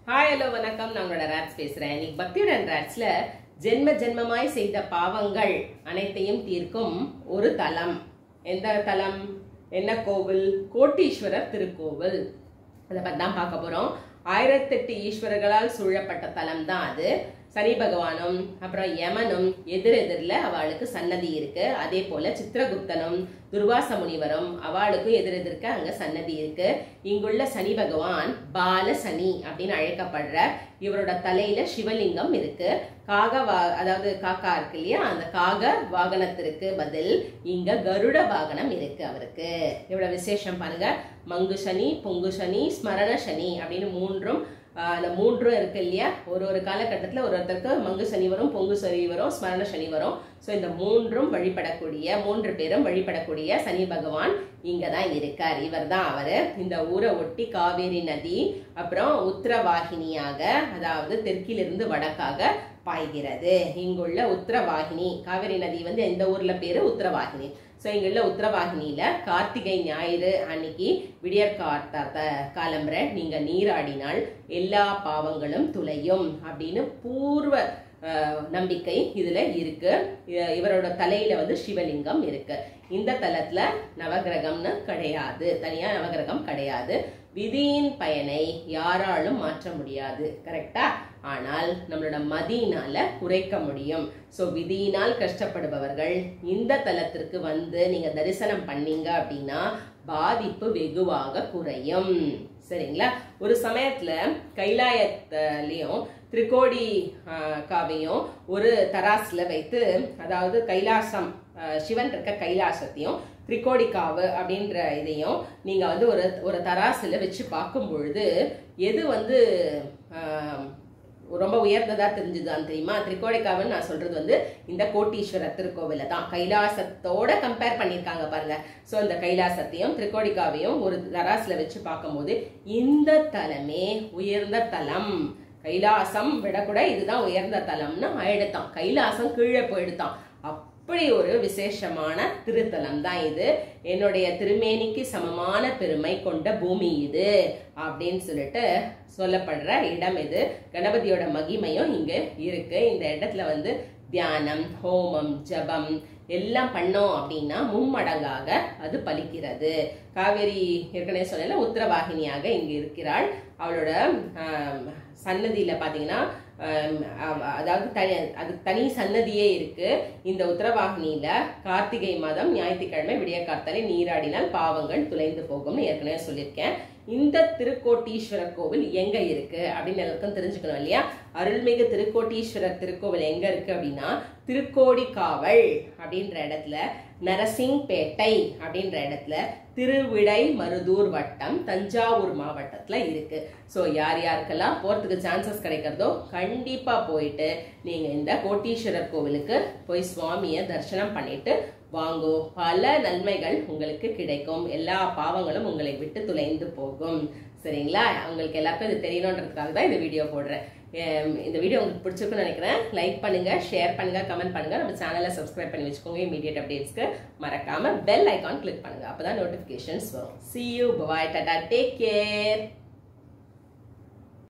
hi hello வணக்கம் நான் உங்களோட ரேட்ஸ் பேசுறேன் இன்னைக்கு பக்தியுடன் ரேட்ஸ்ல ஜென்ம ஜென்மமாய் செய்த பாவங்கள் அனைத்தையும் தீர்க்கும் ஒரு தலம் எந்த தலம் என்ன கோவில் கோட்டீஸ்வரர் திருக்கோவில் அதை பத்தி தான் பார்க்க போறோம் ஆயிரத்தெட்டு ஈஸ்வரர்களால் சூழப்பட்ட தலம் தான் அது சனி பகவானும் அப்புறம் யமனும் எதிரெதிரில் அவளுக்கு சன்னதி இருக்கு அதே போல சித்திரகுப்தனும் துர்வாச முனிவரும் அவளுக்கும் எதிரெதிர்க்க அங்க சன்னதி இருக்கு இங்குள்ள சனி பகவான் பால சனி அப்படின்னு அழைக்கப்படுற இவரோட தலையில சிவலிங்கம் இருக்கு காக வா அதாவது காக்கா இருக்கு இல்லையா அந்த காக வாகனத்திற்கு பதில் இங்க கருட வாகனம் இருக்கு அவருக்கு இவ்வளவு விசேஷம் பாருங்க மங்கு சனி பொங்கு சனி ஸ்மரண சனி அப்படின்னு மூன்றும் ஆஹ் அந்த மூன்றும் இருக்கு இல்லையா ஒரு ஒரு காலகட்டத்தில் ஒரு ஒருத்தருக்கு மங்கு சனி வரும் பொங்கு சனி வரும் ஸ்மரண சனி வரும் ஸோ இந்த மூன்றும் வழிபடக்கூடிய மூன்று பேரும் வழிபடக்கூடிய சனி பகவான் இங்க தான் இருக்கார் இவர் தான் அவர் இந்த ஊரை ஒட்டி காவேரி நதி அப்புறம் உத்தரவாகினியாக அதாவது தெற்கிலிருந்து வடக்காக பாய்கிறது இங்குள்ள உத்தரவாகினி காவேரி நதி வந்து எந்த ஊர்ல பேரு உத்தரவாகினி ஸோ இங்குள்ள உத்தரவாகினியில கார்த்திகை ஞாயிறு அன்னைக்கு விடியற் கார்த்த காலம்பரை நீங்க நீராடினால் எல்லா பாவங்களும் துளையும் அப்படின்னு பூர்வ அஹ், நம்பிக்கை இதுல இருக்கு இ- இவரோட தலையில வந்து சிவலிங்கம் இருக்கு இந்த தலத்துல நவகிரகம்னு கிடையாது தனியா நவகிரகம் கிடையாது விதியின் பயனை யாராலும் மாற்ற முடியாது கரெக்டா ஆனால் நம்மளோட மதியினால குறைக்க முடியும் ஸோ விதியினால் கஷ்டப்படுபவர்கள் இந்த தலத்திற்கு வந்து நீங்க தரிசனம் பண்ணீங்க அப்படின்னா பாதிப்பு வெகுவாக குறையும் சரிங்களா ஒரு சமயத்துல கைலாயத்திலையும் திரிகோடி ஆஹ், காவையும் ஒரு தராசுல வைத்து அதாவது கைலாசம் ஆஹ், சிவன் இருக்க கைலாசத்தையும் திரிகோடிக்காவு அப்படின்ற இதையும் நீங்க வந்து ஒரு ஒரு தராசுல வச்சு பார்க்கும் பொழுது எது வந்து ஆஹ், ரொம்ப உயர்ந்ததா தெரிஞ்சுதான் தெரியுமா திரிகோடிக்காவுன்னு நான் சொல்றது வந்து இந்த கோட்டீஸ்வரர் திருக்கோவில தான் கைலாசத்தோட கம்பேர் பண்ணியிருக்காங்க பாருங்க ஸோ இந்த கைலாசத்தையும் திரிகோடிக்காவையும் ஒரு தராசுல வச்சு பார்க்கும்போது இந்த தலமே உயர்ந்த தலம் கைலாசம் விடக்கூட இதுதான் உயர்ந்த தலம்னு ஆயிடுத்தான் கைலாசம் கீழே போயிடுத்தான் அப்படி ஒரு விசேஷமான திருத்தலம் தான் இது என்னுடைய திருமேனிக்கு சமமான பெருமை கொண்ட பூமி இது அப்படின்னு சொல்லிட்டு சொல்லப்படுற இடம் இது கணபதியோட மகிமையும் இங்க இருக்கு இந்த இடத்துல வந்து தியானம் ஹோமம் ஜபம் எல்லாம் பண்ணோம் அப்படின்னா மும்மடங்காக அது பலிக்கிறது காவேரி ஏற்கனவே சொன்னேன்ல உத்தரவாகினியாக இங்கு இருக்கிறாள் அவளோட ஆம், சன்னதியில பாத்தீங்கன்னா ஆம், அவ- அதாவது தனி அது தனி சன்னதியே இருக்கு இந்த உத்தரவாகினியில கார்த்திகை மாதம் ஞாயிற்றுக்கிழமை விடிய கார்த்தாலே நீராடினால் பாவங்கள் துளைந்து போகும்னு ஏற்கனவே சொல்லியிருக்கேன் இந்த திருக்கோட்டீஸ்வரர் கோவில் எங்க இருக்கு அப்படின்னு எல்லாருக்கும் தெரிஞ்சுக்கணும் இல்லையா அருள்மிகு திருக்கோட்டீஸ்வரர் திருக்கோவில் எங்க இருக்கு அப்படின்னா திருக்கோடிக்காவல் அப்படின்ற இடத்துல நரசிங்பேட்டை அப்படின்ற இடத்துல திருவிடை மருதூர் வட்டம் தஞ்சாவூர் மாவட்டத்துல இருக்கு ஸோ யார் யாருக்கெல்லாம் போறதுக்கு சான்சஸ் கிடைக்கிறதோ கண்டிப்பா போயிட்டு நீங்க இந்த கோட்டீஸ்வரர் கோவிலுக்கு போய் சுவாமியை தரிசனம் பண்ணிட்டு வாங்கோ பல நன்மைகள் உங்களுக்கு கிடைக்கும் எல்லா பாவங்களும் உங்களை விட்டு துளைந்து போகும் சரிங்களா உங்களுக்கு எல்லாருக்கும் இது தெரியணுன்றதுக்காக தான் இந்த வீடியோ போடுறேன் எம், இந்த வீடியோ உங்களுக்கு பிடிச்சிருக்குன்னு நினைக்கிறேன் லைக் பண்ணுங்க ஷேர் பண்ணுங்க கமெண்ட் பண்ணுங்க நம்ம சேனலை சப்ஸ்கிரைப் பண்ணி வச்சுக்கோங்க இமீடியட் அப்டேட்ஸ்க்கு மறக்காம பெல் ஐகான் கிளிக் பண்ணுங்க அப்பதான் நோட்டிஃபிகேஷன்ஸ் வரும் see you bye டாடா டேக் கேர்